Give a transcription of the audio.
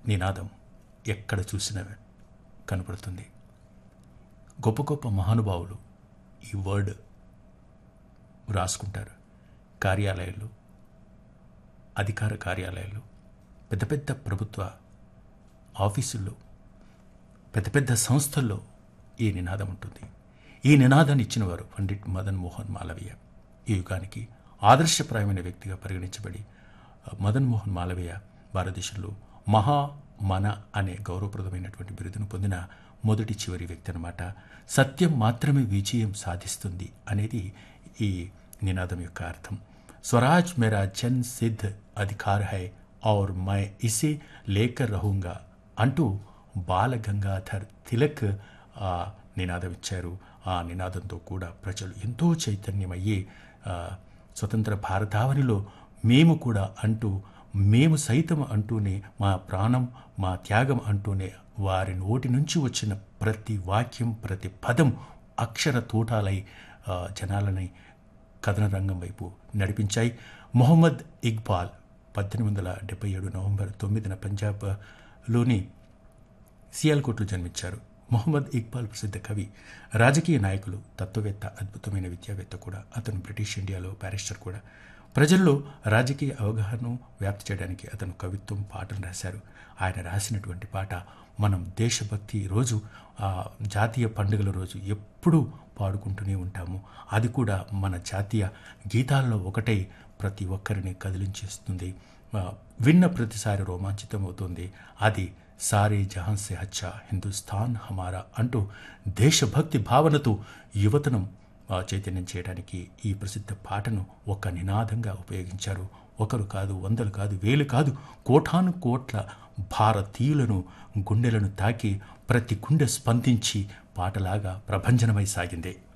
నినాదం ఎక్కడ చూసినా కనపడుతుంది గొప్ప గొప్ప మహానుభావులు ఈ వర్డ్ రాసుకుంటారు కార్యాలయాలు అధికార కార్యాలయాలు పెద్ద పెద్ద ప్రభుత్వ ఆఫీసుల్లో పెద్ద పెద్ద సంస్థల్లో ఈ నినాదం ఉంటుంది ఈ నినాదాన్ని ఇచ్చినవారు పండిట్ మదన్ మోహన్ మాలవీయ ఈ యుగానికి ఆదర్శప్రాయమైన వ్యక్తిగా పరిగణించబడి మదన్ మోహన్ మాలవీయ భారతదేశంలో మహా మన అనే గౌరవప్రదమైనటువంటి బిరుదును పొందిన మొదటి చివరి వ్యక్తి అనమాట సత్యం మాత్రమే విజయం సాధిస్తుంది అనేది ఈ నినాదం యొక్క అర్థం స్వరాజ్ మేరా జన్ సిద్ధ్ అధికార్ హై ఔర్ మై ఇసే లేకర్ రహూంగా అంటూ బాల గంగాధర్ తిలక్ ఆ నినాదం ఇచ్చారు ఆ నినాదంతో కూడా ప్రజలు ఎంతో చైతన్యమయ్యి ఆ, స్వతంత్ర భారతావనిలో మేము కూడా అంటూ మేము సైతం అంటూనే మా ప్రాణం మా త్యాగం అంటూనే వారి నోటి నుంచి వచ్చిన ప్రతి వాక్యం ప్రతి పదం అక్షర తోటాలై ఆ, జనాలని కథన రంగం వైపు నడిపించాయి మొహమ్మద్ ఇక్బాల్ పద్దెనిమిది వందల డెబ్బై ఏడు నవంబర్ తొమ్మిదిన పంజాబ్లోని సియాల్కోట్లో జన్మించారు మొహమ్మద్ ఇక్బాల్ ప్రసిద్ధ కవి రాజకీయ నాయకులు తత్వవేత్త అద్భుతమైన విద్యావేత్త కూడా అతను బ్రిటిష్ ఇండియాలో బ్యారిస్టర్ కూడా ప్రజల్లో రాజకీయ అవగాహనను వ్యాప్తి చేయడానికి అతను కవిత్వం పాటలు రాశారు ఆయన రాసినటువంటి పాట మనం దేశభక్తి రోజు ఆ, జాతీయ పండుగల రోజు ఎప్పుడూ పాడుకుంటూనే ఉంటాము అది కూడా మన జాతీయ గీతాల్లో ఒకటై ప్రతి ఒక్కరిని కదిలించేస్తుంది ఆ, విన్న ప్రతిసారి రోమాంచితం అవుతుంది అది సారే జహాన్ సే అచ్చా హిందుస్థాన్ హమారా అంటూ దేశభక్తి భావనతో యువతను ఆ, చైతన్యం చేయడానికి ఈ ప్రసిద్ధ పాటను ఒక నినాదంగా ఉపయోగించారు ఒకరు కాదు వందలు కాదు వేలు కాదు కోటాను కోట్ల భారతీయులను గుండెలను తాకి ప్రతి గుండె స్పందించి పాటలాగా ప్రభంజనమై సాగింది